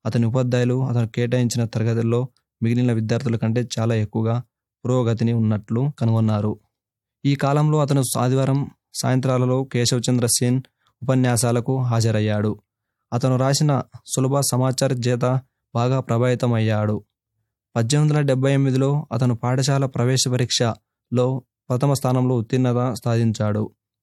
అతని ఉపాధ్యాయులు అతను కేటాయించిన తరగతుల్లో మిగిలిన విద్యార్థుల కంటే చాలా ఎక్కువగా పురోగతిని ఉన్నట్లు కనుగొన్నారు ఈ కాలంలో అతను ఆదివారం సాయంత్రాలలో కేశవచంద్ర సేన్ ఉపన్యాసాలకు హాజరయ్యాడు అతను రాసిన సులభ సమాచార చేత బాగా ప్రభావితమయ్యాడు పద్దెనిమిది వందల డెబ్బై ఎనిమిదిలో అతను పాఠశాల ప్రవేశ పరీక్షలో ప్రథమ స్థానంలో ఉత్తీర్ణత సాధించాడు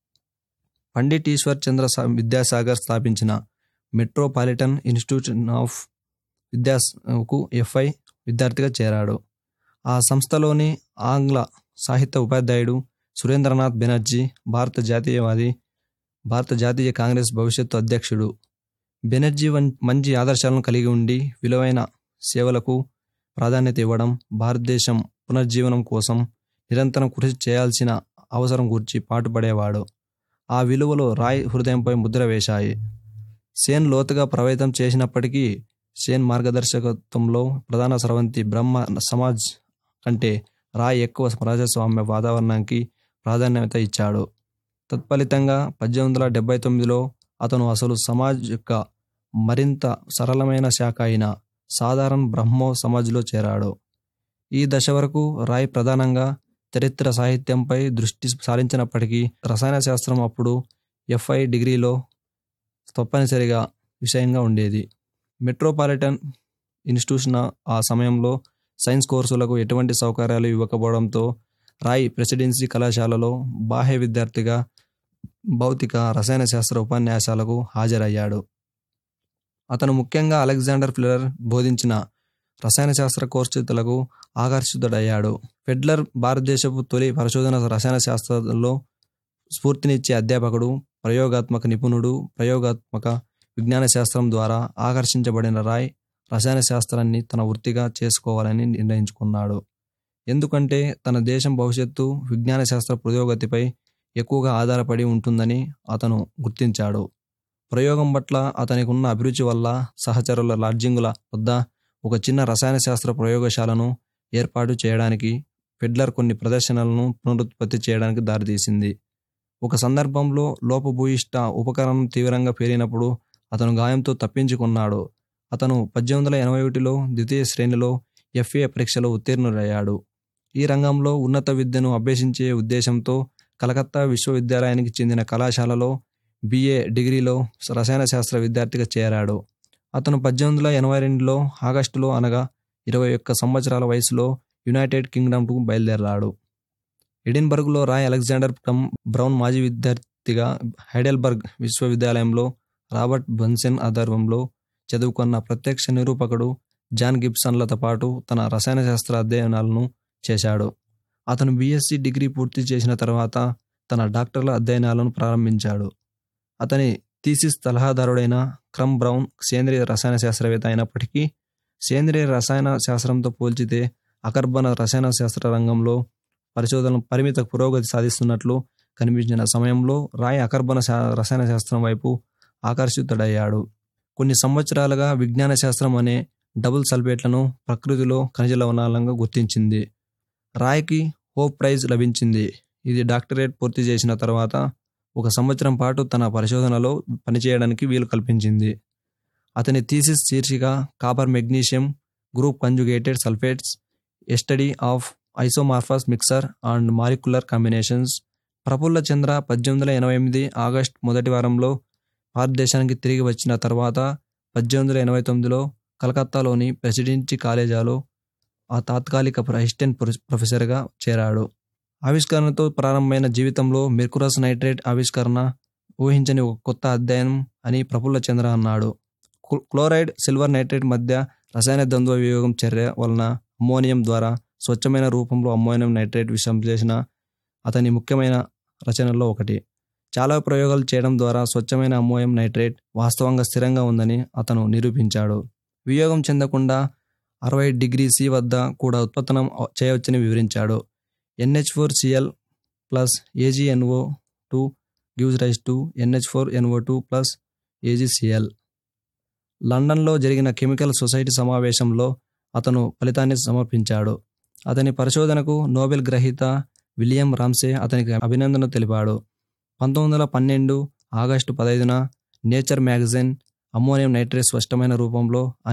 పండిట్ ఈశ్వర్ చంద్ర సా- విద్యాసాగర్ స్థాపించిన మెట్రోపాలిటన్ ఇన్స్టిట్యూషన్ ఆఫ్ విద్యాకు ఎఫ్ఐ విద్యార్థిగా చేరాడు ఆ సంస్థలోని ఆంగ్ల సాహిత్య ఉపాధ్యాయుడు సురేంద్రనాథ్ బెనర్జీ భారత జాతీయవాది భారత జాతీయ కాంగ్రెస్ భవిష్యత్తు అధ్యక్షుడు బెనర్జీ వం- మంచి ఆదర్శాలను కలిగి ఉండి విలువైన సేవలకు ప్రాధాన్యత ఇవ్వడం భారతదేశం పునర్జీవనం కోసం నిరంతరం కృషి చేయాల్సిన అవసరం గురించి పాటుపడేవాడు ఆ విలువలు రాయ్ హృదయంపై ముద్ర వేశాయి సేన్ లోతుగా ప్రభావితం చేసినప్పటికీ సేన్ మార్గదర్శకత్వంలో ప్రధాన స్రవంతి బ్రహ్మ సమాజ్ కంటే రాయ్ ఎక్కువ ప్రజాస్వామ్య వాతావరణానికి ప్రాధాన్యత ఇచ్చాడు తత్ఫలితంగా పద్దెనిమిది వందల డెబ్బై తొమ్మిదిలో అతను అసలు సమాజ్ యొక్క మరింత సరళమైన శాఖ అయిన సాధారణ బ్రహ్మో సమాజ్లో చేరాడు ఈ దశ వరకు రాయ్ ప్రధానంగా చరిత్ర సాహిత్యంపై దృష్టి సారించినప్పటికీ రసాయన శాస్త్రం అప్పుడు ఎఫ్ఐ డిగ్రీలో తప్పనిసరిగా విషయంగా ఉండేది మెట్రోపాలిటన్ ఇన్స్టిట్యూషన్ ఆ సమయంలో సైన్స్ కోర్సులకు ఎటువంటి సౌకర్యాలు ఇవ్వకపోవడంతో రాయ్ ప్రెసిడెన్సీ కళాశాలలో బాహ్య విద్యార్థిగా భౌతిక రసాయన శాస్త్ర ఉపన్యాసాలకు హాజరయ్యాడు అతను ముఖ్యంగా అలెగ్జాండర్ ఫ్లెర్ బోధించిన రసాయన శాస్త్ర కోర్సులకు ఆకర్షితుడయ్యాడు ఫెడ్లర్ భారతదేశపు తొలి పరిశోధన రసాయన శాస్త్రంలో స్ఫూర్తినిచ్చే అధ్యాపకుడు ప్రయోగాత్మక నిపుణుడు ప్రయోగాత్మక విజ్ఞాన శాస్త్రం ద్వారా ఆకర్షించబడిన రాయ్ రసాయన శాస్త్రాన్ని తన వృత్తిగా చేసుకోవాలని నిర్ణయించుకున్నాడు ఎందుకంటే తన దేశం భవిష్యత్తు విజ్ఞాన శాస్త్ర పురోగతిపై ఎక్కువగా ఆధారపడి ఉంటుందని అతను గుర్తించాడు ప్రయోగం పట్ల అతనికి ఉన్న అభిరుచి వల్ల సహచరుల లాడ్జింగుల వద్ద ఒక చిన్న రసాయన శాస్త్ర ప్రయోగశాలను ఏర్పాటు చేయడానికి ఫెడ్లర్ కొన్ని ప్రదర్శనలను పునరుత్పత్తి చేయడానికి దారితీసింది ఒక సందర్భంలో లోపభూయిష్ట ఉపకరణం తీవ్రంగా పేరినప్పుడు అతను గాయంతో తప్పించుకున్నాడు అతను పద్దెనిమిది వందల ఎనభై ఒకటిలో ద్వితీయ శ్రేణిలో ఎఫ్ఏ పరీక్షలో ఉత్తీర్ణుడయ్యాడు ఈ రంగంలో ఉన్నత విద్యను అభ్యసించే ఉద్దేశంతో కలకత్తా విశ్వవిద్యాలయానికి చెందిన కళాశాలలో బిఏ డిగ్రీలో రసాయన శాస్త్ర విద్యార్థిగా చేరాడు అతను పద్దెనిమిది వందల ఎనభై రెండులో ఆగస్టులో అనగా ఇరవై ఒక్క సంవత్సరాల వయసులో యునైటెడ్ కింగ్డమ్కు బయలుదేరాడు ఎడిన్బర్గ్లో రాయ్ అలెగ్జాండర్ కమ్ బ్రౌన్ మాజీ విద్యార్థిగా హైడెల్బర్గ్ విశ్వవిద్యాలయంలో రాబర్ట్ బన్సెన్ ఆధ్వర్యంలో చదువుకున్న ప్రత్యక్ష నిరూపకుడు జాన్ గిబ్సన్లతో పాటు తన రసాయన శాస్త్ర అధ్యయనాలను చేశాడు అతను బీఎస్సీ డిగ్రీ పూర్తి చేసిన తర్వాత తన డాక్టర్ల అధ్యయనాలను ప్రారంభించాడు అతని థీసిస్ సలహాదారుడైన క్రమ్ బ్రౌన్ సేంద్రియ రసాయన శాస్త్రవేత్త అయినప్పటికీ సేంద్రియ రసాయన శాస్త్రంతో పోల్చితే అకర్బన రసాయన శాస్త్ర రంగంలో పరిశోధన పరిమిత పురోగతి సాధిస్తున్నట్లు కనిపించిన సమయంలో రాయ్ అకర్బన శా- రసాయన శాస్త్రం వైపు ఆకర్షితుడయ్యాడు కొన్ని సంవత్సరాలుగా విజ్ఞాన శాస్త్రం అనే డబుల్ సల్ఫేట్లను ప్రకృతిలో ఖనిజ లవణాలంగా గుర్తించింది రాయ్కి హోప్ ప్రైజ్ లభించింది ఇది డాక్టరేట్ పూర్తి చేసిన తర్వాత ఒక సంవత్సరం పాటు తన పరిశోధనలో పనిచేయడానికి వీలు కల్పించింది అతని థీసిస్ శీర్షిక copper magnesium group conjugated sulphates a study of isomorphous mixer and molecular combinations Prafulla Chandra పద్దెనిమిది వందల ఎనభై ఎనిమిది ఆగస్ట్ మొదటి వారంలో భారతదేశానికి తిరిగి వచ్చిన తర్వాత పద్దెనిమిది వందల ఎనభై తొమ్మిదిలో కలకత్తాలోని ప్రెసిడెన్సీ కాలేజాలో ఆ తాత్కాలిక అసిస్టెంట్ ప్రొ- ప్రొఫెసర్గా చేరాడు ఆవిష్కరణతో ప్రారంభమైన జీవితంలో మెర్కురస్ నైట్రేట్ ఆవిష్కరణ ఊహించని ఒక కొత్త అధ్యయనం అని ప్రఫుల్ల చంద్ర అన్నాడు క్లో- క్లోరైడ్ సిల్వర్ నైట్రేట్ మధ్య రసాయన ద్వంద్వ వియోగం చర్య వలన అమ్మోనియం ద్వారా స్వచ్ఛమైన రూపంలో అమ్మోనియం నైట్రేట్ విశ్లేషణ అతని ముఖ్యమైన రచనల్లో ఒకటి చాలా ప్రయోగాలు చేయడం ద్వారా స్వచ్ఛమైన అమ్మోనియం నైట్రేట్ వాస్తవంగా స్థిరంగా ఉందని అతను నిరూపించాడు వియోగం చెందకుండా అరవై డిగ్రీ సి వద్ద కూడా ఉత్పత్తనం చేయవచ్చని వివరించాడు NH four CL plus AGNO two gives rise to NH four NO two plus AGCL లండన్లో జరిగిన కెమికల్ సొసైటీ సమావేశంలో అతను ఫలితాన్ని సమర్పించాడు అతని పరిశోధనకు నోబెల్ గ్రహీత విలియం రామ్సే అతనికి అభినందన తెలిపాడు పంతొమ్మిది వందల పన్నెండు ఆగస్టు పదైదున నేచర్ మ్యాగజైన్ అమ్మోనియం నైట్రేట్ స్పష్టమైన రూపంలో